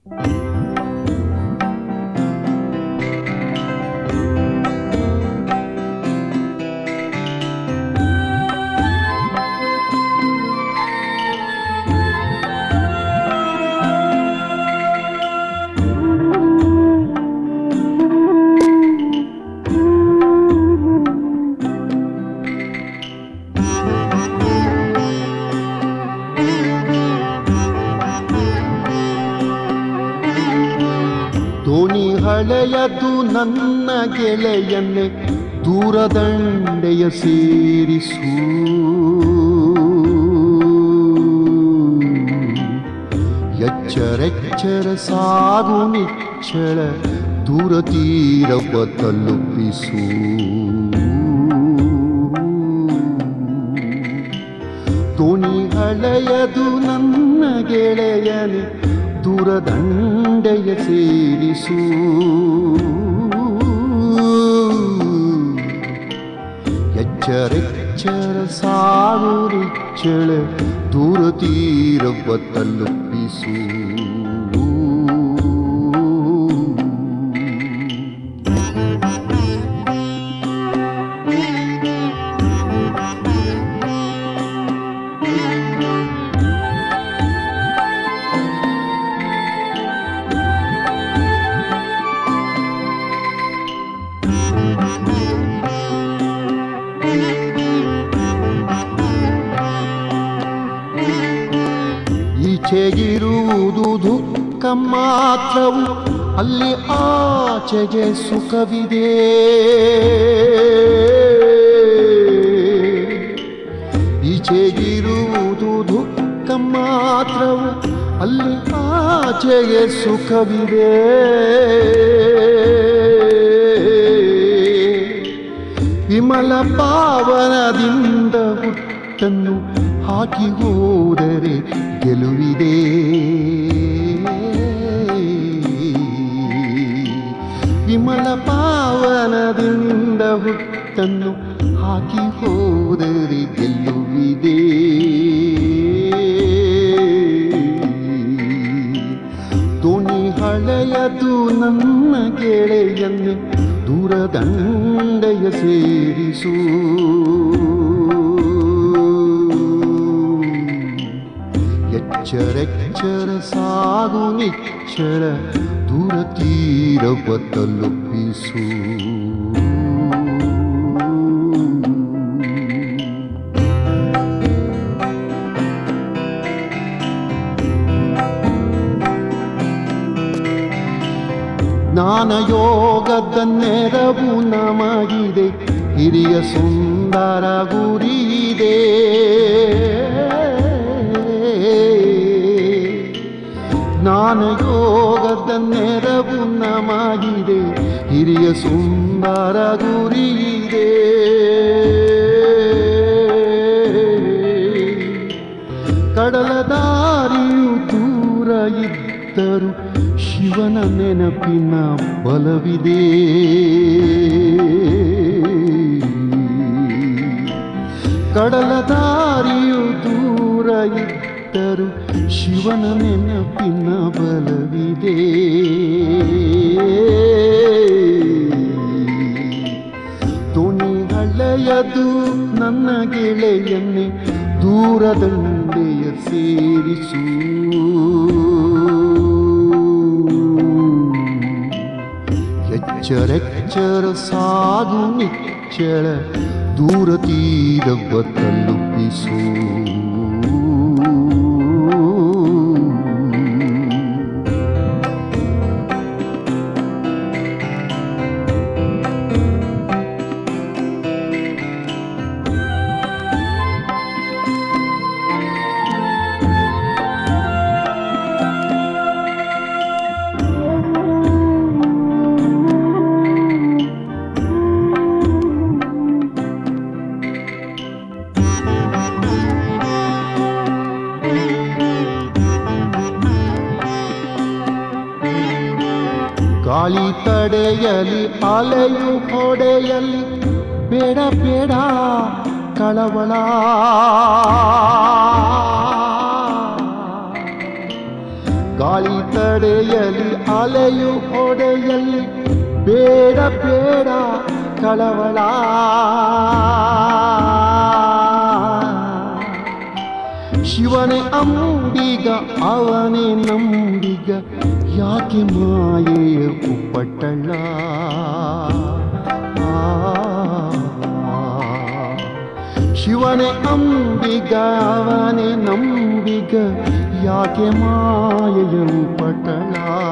ದೋಣಿ ಹಳೆಯದು ನನ್ನ ಗೆಳೆಯನ್ನೇ ದೂರದಂಡೆಯ ಸೇರಿಸು ಎಚ್ಚರೆಚ್ಚರ ಸಾಗು ನಿಚ್ಚಳ ದೂರ ತೀರವ ತಲುಪಿಸು ದೋಣಿ ಹಳೆಯದು ನನ್ನ ಗೆಳೆಯನೆ ದೂರದಂಡೆಯ ಸೇರಿಸು ಎಚ್ಚರೆಚ್ಚರ ಸಾಗುರಿಚ್ಚಳ ದೂರ ತೀರವ ತಲುಪಿಸು ಈಚೆಗಿರುವುದು ದುಃಖ ಮಾತ್ರವು ಅಲ್ಲಿ ಆಚೆಗೆ ಸುಖವಿದೆ ಈಚೆಗಿರುವುದು ದುಃಖ ಮಾತ್ರವು ಅಲ್ಲಿ ಆಚೆಗೆ ಸುಖವಿದೆ ವಿಮಲ ಪಾವನದಿಂದ ಹುಟ್ಟನ್ನು ಹಾಕಿ ಹೋದರೆ ಗೆಲುವಿದೆ ವಿಮಲ ಪಾವನದಿಂದ ಹುಟ್ಟನ್ನು ಹಾಕಿ ಹೋದರೆ ಗೆಲ್ಲುವಿದೆ ದೋಣಿ ಹಳೆಯದು ನನ್ನ ಗೆಳೆಯನ್ನೇ ದೂರದಂಡೆಯ ಸೇರಿಸು ಎಚ್ಚರೆಚ್ಚರ ಸಾಗು ನಿಚ್ಚಳ ದೂರ ತೀರವ ತಲುಪಿಸು ಜ್ಞಾನ ಯೋಗದ ನೆರವು ನಮಗಿದೆ ಹಿರಿಯ ಸುಂದರ ಗುರಿಯಿದೆ ಜ್ಞಾನ ಯೋಗದ ನೆರವು ನಮಗಿದೆ ಹಿರಿಯ ಸುಂದರ ಗುರಿಯಿದೆ ಕಡಲ ದಾರಿಯು ದೂರ ಇದ್ದರು ಶಿವನ ನೆನಪಿನ ಬಲವಿದೆ ಕಡಲ ದಾರಿಯು ದೂರ ಇದ್ದರು ಶಿವನ ನೆನಪಿನ ಬಲವಿದೆ ದೋಣಿ ಹಳೆಯದು ನನ್ನ ಗೆಳೆಯನ್ನೇ ದೂರದಂಡೆಯ ಸೇರಿಸು ಎಚ್ಚರೆಚ್ಚರ ಸಾಗು ನಿಚ್ಚಳ ದೂರ ತೀರವ ತಲುಪಿಸು ಗಾಳಿ ತಡೆಯಲಿ ಅಲೆಯು ಹೊಡೆಯಲಿ ಬೇಡ ಬೇಡ ಕಳವಳ ಗಾಳಿ ತಡೆಯಲಿ ಅಲೆಯು ಹೊಡೆಯಲಿ ಬೇಡ ಬೇಡ ಕಳವಳ ಶಿವನೇ ಅಂಬಿಗ ಅವನೇ ನಂಬಿಗ ಯಾಕೆ ಮಾಯೆಯ ಉಪ್ಪಟ್ಟಳ ಶಿವನೇ ಅಂಬಿಗ ಅವನೇ ನಂಬಿಗ ಯಾಕೆ ಮಾಯೆಯ ಪಟ್ಟಳ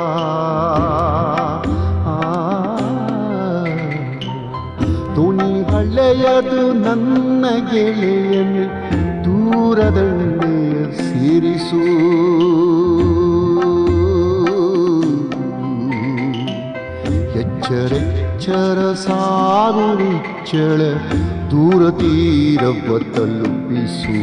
ತುಣಿ ಹಳ್ಳೆಯದು ನನ್ನ ಗೆಳೆಯನು ದೂರದಂಡೆ ಸೇರಿಸು ಎಚ್ಚರೆಚ್ಚರ ಸಾರು ನಿಚ್ಚಳ ದೂರ ತೀರವ ತಲುಪಿಸು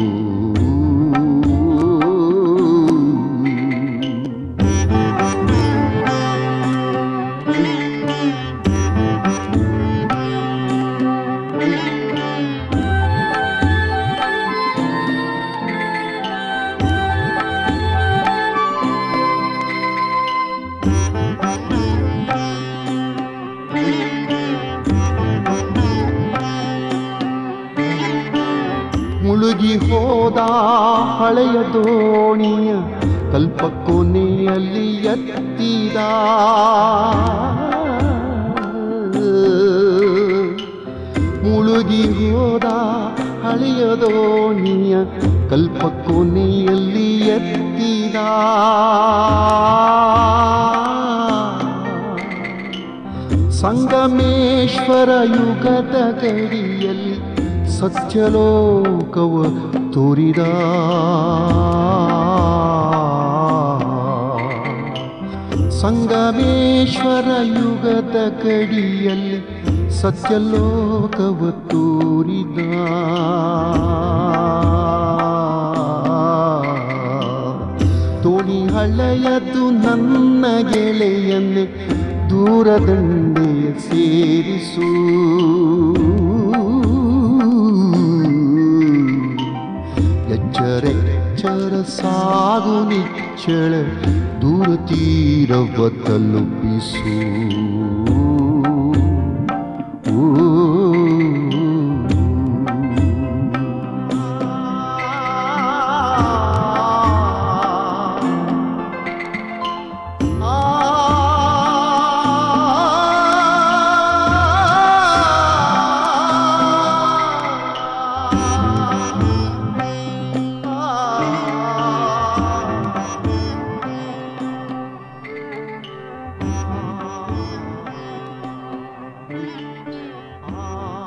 ಮುಳುಗಿ ಹೋದ ಹಳೆಯ ದೋಣಿಯ ಕಲ್ಪಕೊನೆಯಲ್ಲಿ ಎತ್ತಿದ ಮುಳುಗಿ ಹೋದ ಹಳೆಯ ದೋಣಿಯ ಕಲ್ಪಕೊನೆಯಲ್ಲಿ ಎತ್ತಿದ ಸಂಗಮೇಶ್ವರ ಯುಗದ ಗಡಿಯಲ್ಲಿ ಸತ್ಯಲೋಕವ ತೋರಿದ ಸಂಗಮೇಶ್ವರ ಯುಗದ ಗಡಿಯಲ್ಲಿ ಸತ್ಯಲೋಕವ ತೋರಿದ ತೋಣಿ ಹಳೆಯದು ನನ್ನ ಗೆಳೆಯನ್ನೇ ದೂರದಂಡೆಯ ಸೇರಿಸು ಎಚ್ಚರೆಚ್ಚರ ಸಾಗು ನಿಚ್ಚಳ ದೂರ ತೀರವ ತಲುಪಿಸು ಆ